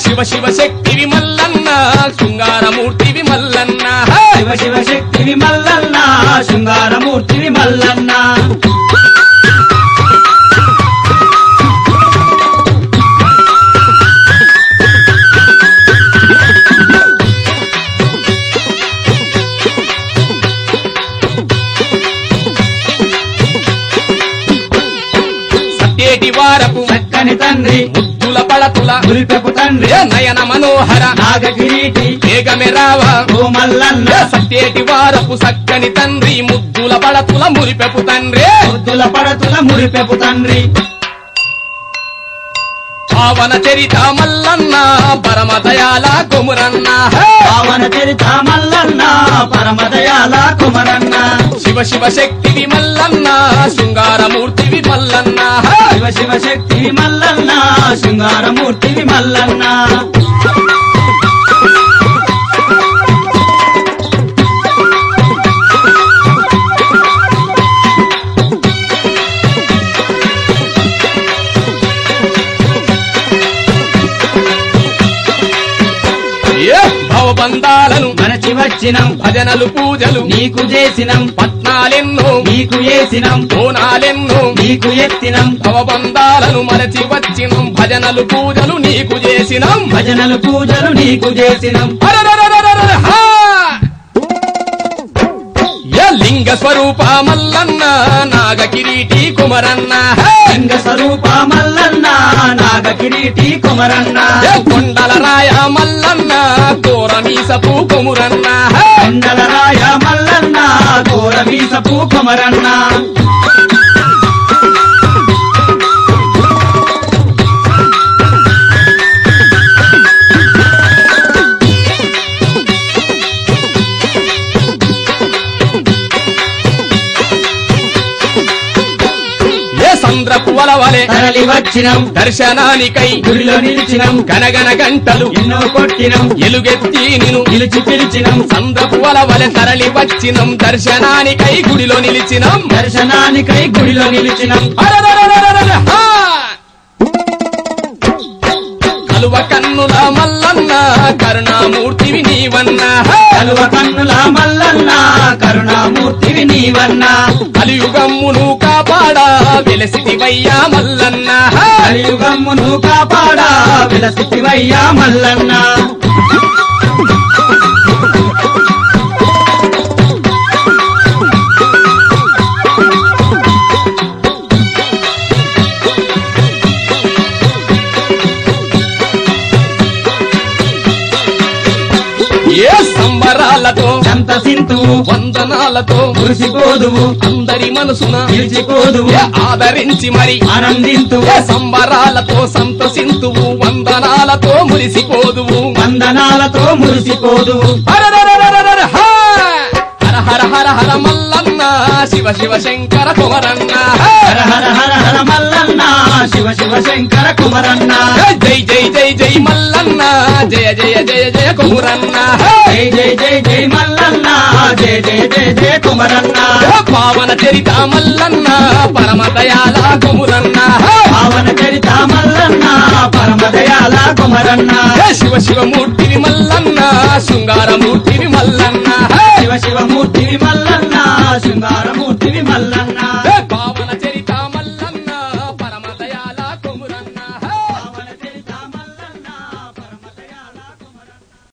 శివ శివ శక్తివి మల్లన్న శృంగారమూర్తివి మల్లన్న శివ శివ శక్తివి మల్లన్న శృంగారమూర్తివి మల్లన్న సత్యేటి వారపు చక్కని తండ్రి ముద్దుల పడతుల మురిపెపు తండ్రి ఏ నయన మనోహర నాగ కిరీటి వేగమే రావా ఓ మల్లన్న ఏ సత్యేటి వారపు సక్కని తండ్రి ముద్దుల పడతుల మురిపెపు తండ్రి ముద్దుల పడతుల మురిపెపు తండ్రి పావన చరిత మల్లన్న పరమ దయాల కొమురన్న పావన చరిత మల్లన్న పరమదయాల కుమరన్న శివ శివ శక్తివి మల్లన్న శృంగారమూర్తివి మల్లన్న శివ శివ శక్తివి మల్లన్న శృంగారమూర్తివి మల్లన్న ఏ భవబంధాలను మనచి వచ్చినం భజనలు పూజలు నీకు చేసినం పట్నాలెన్నో నీకు చేసినం బోనాలెన్నో నీకు ఎత్తినం భవబంధాలను మరచి వచ్చినం భజనలు పూజలు నీకు చేసినం భజనలు పూజలు నీకు చేసినం అరరరరరరర, హా! ఏ లింగ స్వరూప మల్లన్న నాగ కిరీటి కుమరన్న హే! లింగ స్వరూప మల్లన్న నాగ కిరీటి కుమరన్న ఏ కొండల రాయ మల్లన్న కోరమీసపు కొమురన్న హే! కొండల రాయ మల్లన్న ఘోర వీసపు కుమరన్న ఏ సంద్రపు వలవలే తరలి వచ్చినం దర్శనానికై గుడిలో నిలిచినం గనగన గంటలు ఎన్నో కొట్టినం ఎలుగెత్తి నిను నిలిచి పిలిచినం సంద్రపు వలవలె తరలి వచ్చినం దర్శనానికై గుడిలో నిలిచినం దర్శనానికై గుడిలో నిలిచినం అరరరరరరర, హా! కలువ కన్నుల మల్లన్న కరుణామూర్తివి నీవన్న హే! కలువ కన్నుల మల్లన్న కరుణామూర్తివి నీవన్న కలియుగమ్మును కాపాడా వెలసిటివయ్యా మల్లన్న హే! కలియుగమ్మును కాపాడా విలసివయ్యా మల్లన్న ఏ సంబరాలతో సంతసింతువు వందనాలతో మురిసిపోదువు అందరి మనసున నిలిచిపోదువు ఏ ఆదరించి మరి ఆనందింతువు ఏ సంబరాలతో సంతసింతువు వందనాలతో మురిసిపోదువు వందనాలతో మురిసిపోదువు హరరరరరరర, హా! హర హర హర హర మల్లన్న శివ శివ శంకర కుమరన్న హే! హర హర హర హర మల్లన్న శివ శివ శంకర కుమరన్న జై జై జై జై మల్లన్న జయ జయ జయ జయ కుమరన్న హే! జై జై జై జై మల్లన్న జయ జయ జయ జయ కుమరన్న పావన చరిత మల్లన్న పరమ దయాల కుమురన్న హే! పావన చరిత మల్లన్న పరమదయాల కుమరన్న హే శివ శివ మూర్తివి మల్లన్న శృంగారమూర్తివి మల్లన్న హే! శివ శివ మూర్తివి మల్లన్న శృంగారం